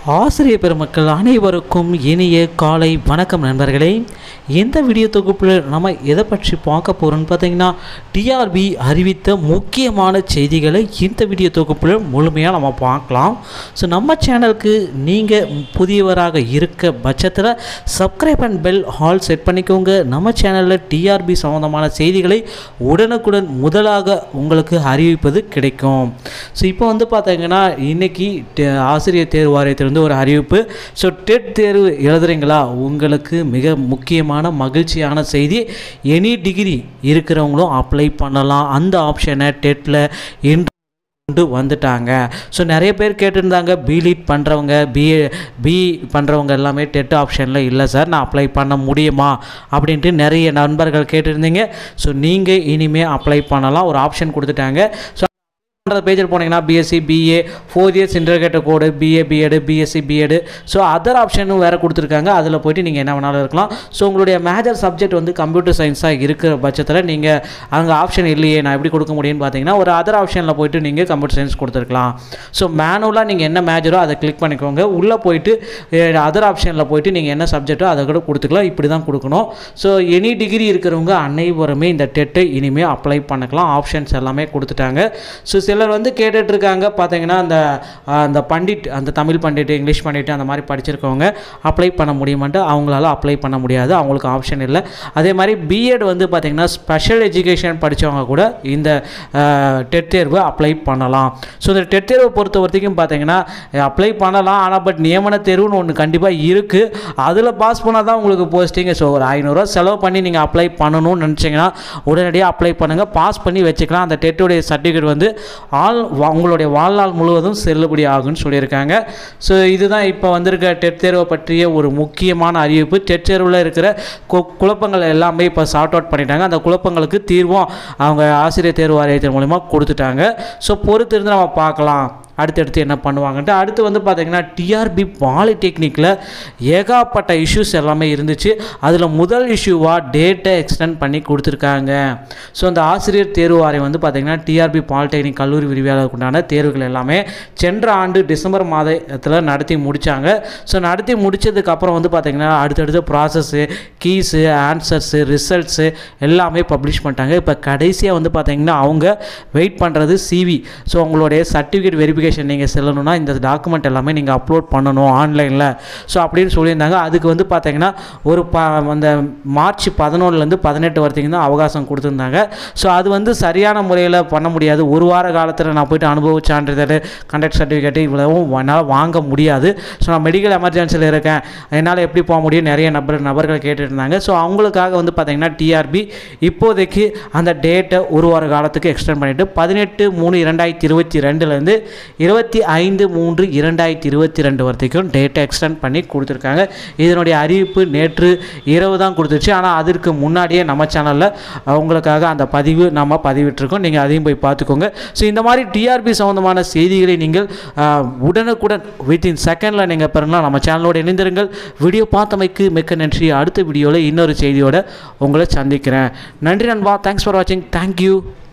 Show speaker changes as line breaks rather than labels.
ஆசிரியர் பெருமக்கள் அனைவருக்கும் இனிய காலை வணக்கம் நண்பர்களே இந்த வீடியோ தொகுப்பில் நம்ம எதை பற்றி பார்க்க போகிறோம்னு பார்த்தீங்கன்னா டிஆர்பி அறிவித்த முக்கியமான செய்திகளை இந்த வீடியோ தொகுப்பில் முழுமையாக நம்ம பார்க்கலாம் ஸோ நம்ம சேனலுக்கு நீங்கள் புதியவராக இருக்க பட்சத்தில் சப்ஸ்கிரைப் அண்ட் பெல் ஹால் செட் பண்ணிக்கோங்க நம்ம சேனலில் டிஆர்பி சம்மந்தமான செய்திகளை உடனுக்குடன் முதலாக உங்களுக்கு அறிவிப்பது கிடைக்கும் ஸோ இப்போ வந்து பார்த்தீங்கன்னா இன்றைக்கி ஆசிரியர் தேர்வு வாரியத்திலிருந்து ஒரு அறிவிப்பு ஸோ டெட் தேர்வு எழுதுறீங்களா உங்களுக்கு மிக முக்கியமான மகிழ்ச்சியான செய்தி எனி டிகிரி இருக்கிறவங்களும் அப்ளை பண்ணலாம் அந்த ஆப்ஷனை டெட்டில் இன்று கொண்டு வந்துட்டாங்க ஸோ நிறைய பேர் கேட்டிருந்தாங்க பிலீட் பண்ணுறவங்க பிஏ பி பண்ணுறவங்க எல்லாமே டெட் ஆப்ஷனில் இல்லை சார் நான் அப்ளை பண்ண முடியுமா அப்படின்ட்டு நிறைய நண்பர்கள் கேட்டிருந்தீங்க ஸோ நீங்கள் இனிமேல் அப்ளை பண்ணலாம் ஒரு ஆப்ஷன் கொடுத்துட்டாங்க ஸோ பண்ணுற பேஜில் போனீங்கன்னா BSc BA four years integrated கோடு BA BEd BSc BEd so other ஆப்ஷனும் வேறு கொடுத்துருக்காங்க அதில் போயிட்டு நீங்கள் என்ன வேணாலும் இருக்கலாம் ஸோ உங்களுடைய மேஜர் சப்ஜெக்ட் வந்து கம்ப்யூட்டர் சயின்ஸாக இருக்கிற பட்சத்தில் நீங்கள் அங்கே ஆப்ஷன் இல்லையே நான் எப்படி கொடுக்க முடியும்னு பார்த்தீங்கன்னா ஒரு அதர் ஆப்ஷனில் போயிட்டு நீங்கள் கம்ப்யூட்டர் சயின்ஸ் கொடுத்துருக்கலாம் ஸோ மேனுவலாக நீங்கள் என்ன மேஜரோ அதை கிளிக் பண்ணிக்கோங்க உள்ளே போயிட்டு அதர் ஆப்ஷனில் போயிட்டு நீங்கள் என்ன சப்ஜெக்ட்டோ அதை கூட கொடுத்துக்கலாம் இப்படி தான் கொடுக்கணும் ஸோ எனி டிகிரி இருக்கிறவங்க அனைவருமே இந்த டெட்டை இனிமேல் அப்ளை பண்ணிக்கலாம் ஆப்ஷன்ஸ் எல்லாமே கொடுத்துட்டாங்க ஸோ சிலர் வந்து கேட்டுட்டு இருக்காங்க பார்த்தீங்கன்னா அந்த அந்த பண்டிட் அந்த தமிழ் பண்டிட் இங்கிலீஷ் பண்டிட் அந்த மாதிரி படிச்சிருக்கவங்க அப்ளை பண்ண முடியுமான்ட்டு அவங்களால அப்ளை பண்ண முடியாது அவங்களுக்கு ஆப்ஷன் இல்லை அதே மாதிரி பிஎட் வந்து பார்த்திங்கன்னா ஸ்பெஷல் எஜுகேஷன் படித்தவங்க கூட இந்த டெட் தேர்வு அப்ளை பண்ணலாம் ஸோ இந்த டெட் தேர்வை பொறுத்த வரைக்கும் பார்த்தீங்கன்னா அப்ளை பண்ணலாம் ஆனால் பட் நியமன தேர்வுன்னு ஒன்று கண்டிப்பாக இருக்குது அதில் பாஸ் பண்ணால் தான் உங்களுக்கு போஸ்டிங் ஸோ ஒரு ஐநூறுரூவா செலவு பண்ணி நீங்கள் அப்ளை பண்ணணும்னு நினச்சிங்கன்னா உடனடியாக அப்ளை பண்ணுங்கள் பாஸ் பண்ணி வச்சுக்கலாம் அந்த டெட்டுடைய சர்டிஃபிகேட் வந்து ஆள் உங்களுடைய வாழ்நாள் முழுவதும் செல்லுபடி ஆகும்னு சொல்லியிருக்காங்க ஸோ இதுதான் இப்போ வந்திருக்க டெட் தேர்வை பற்றிய ஒரு முக்கியமான அறிவிப்பு டெட் தேர்வில் இருக்கிற கு குழப்பங்கள் எல்லாமே இப்போ சார்ட் அவுட் பண்ணிட்டாங்க அந்த குழப்பங்களுக்கு தீர்வும் அவங்க ஆசிரியர் தேர்வு வாரியத்தின் மூலிமா கொடுத்துட்டாங்க ஸோ பொறுத்து இருந்து நம்ம பார்க்கலாம் அடுத்தடுத்து என்ன பண்ணுவாங்கன்ட்டு அடுத்து வந்து பார்த்திங்கன்னா டிஆர்பி பாலிடெக்னிக்கில் ஏகாப்பட்ட இஷ்யூஸ் எல்லாமே இருந்துச்சு அதில் முதல் இஷ்யூவாக டேட்டை எக்ஸ்டெண்ட் பண்ணி கொடுத்துருக்காங்க ஸோ அந்த ஆசிரியர் தேர்வு வாரியம் வந்து பார்த்திங்கன்னா டிஆர்பி பாலிடெக்னிக் கல்லூரி விரிவியாளருக்கு உண்டான தேர்வுகள் எல்லாமே சென்ற ஆண்டு டிசம்பர் மாதத்தில் நடத்தி முடித்தாங்க ஸோ நடத்தி முடித்ததுக்கப்புறம் வந்து பார்த்திங்கன்னா அடுத்தடுத்த ப்ராசஸ்ஸு கீஸு ஆன்சர்ஸு ரிசல்ட்ஸு எல்லாமே பப்ளிஷ் பண்ணிட்டாங்க இப்போ கடைசியாக வந்து பார்த்திங்கன்னா அவங்க வெயிட் பண்ணுறது சிவி ஸோ உங்களுடைய சர்டிஃபிகேட் வெரிஃபிகேஷன் வெரிஃபிகேஷன் நீங்கள் செல்லணும்னா இந்த டாக்குமெண்ட் எல்லாமே நீங்கள் அப்லோட் பண்ணணும் ஆன்லைனில் ஸோ அப்படின்னு சொல்லியிருந்தாங்க அதுக்கு வந்து பார்த்தீங்கன்னா ஒரு ப அந்த மார்ச் பதினொன்றுலேருந்து பதினெட்டு வரைக்கும் தான் அவகாசம் கொடுத்துருந்தாங்க ஸோ அது வந்து சரியான முறையில் பண்ண முடியாது ஒரு வார காலத்தில் நான் போயிட்டு அனுபவ சான்றிதழ் கண்டக்ட் சர்டிஃபிகேட்டு இவ்வளவும் என்னால் வாங்க முடியாது ஸோ நான் மெடிக்கல் எமர்ஜென்சியில் இருக்கேன் என்னால் எப்படி போக முடியும் நிறைய நபர் நபர்கள் கேட்டுட்டு இருந்தாங்க ஸோ அவங்களுக்காக வந்து பார்த்திங்கன்னா டிஆர்பி இப்போதைக்கு அந்த டேட்டை ஒரு வார காலத்துக்கு எக்ஸ்டெண்ட் பண்ணிவிட்டு பதினெட்டு மூணு இரண்டாயிரத்தி இருபத்தி ரெண்டுலேருந்து இருபத்தி ஐந்து மூன்று இரண்டாயிரத்தி இருபத்தி ரெண்டு வரைக்கும் டேட்டை எக்ஸ்டெண்ட் பண்ணி கொடுத்துருக்காங்க இதனுடைய அறிவிப்பு நேற்று இரவு தான் கொடுத்துருச்சு ஆனால் அதற்கு முன்னாடியே நம்ம சேனலில் அவங்களுக்காக அந்த பதிவு நம்ம பதிவிட்டிருக்கோம் நீங்கள் அதையும் போய் பார்த்துக்கோங்க ஸோ இந்த மாதிரி டிஆர்பி சம்மந்தமான செய்திகளை நீங்கள் உடனுக்குடன் வித்தின் செகண்டில் நீங்கள் பெறலாம் நம்ம சேனலோடு இணைந்திருங்கள் வீடியோ பார்த்தமைக்கு மிக்க நன்றி அடுத்த வீடியோவில் இன்னொரு செய்தியோட உங்களை சந்திக்கிறேன் நன்றி நண்பா தேங்க்ஸ் ஃபார் வாட்சிங் தேங்க்யூ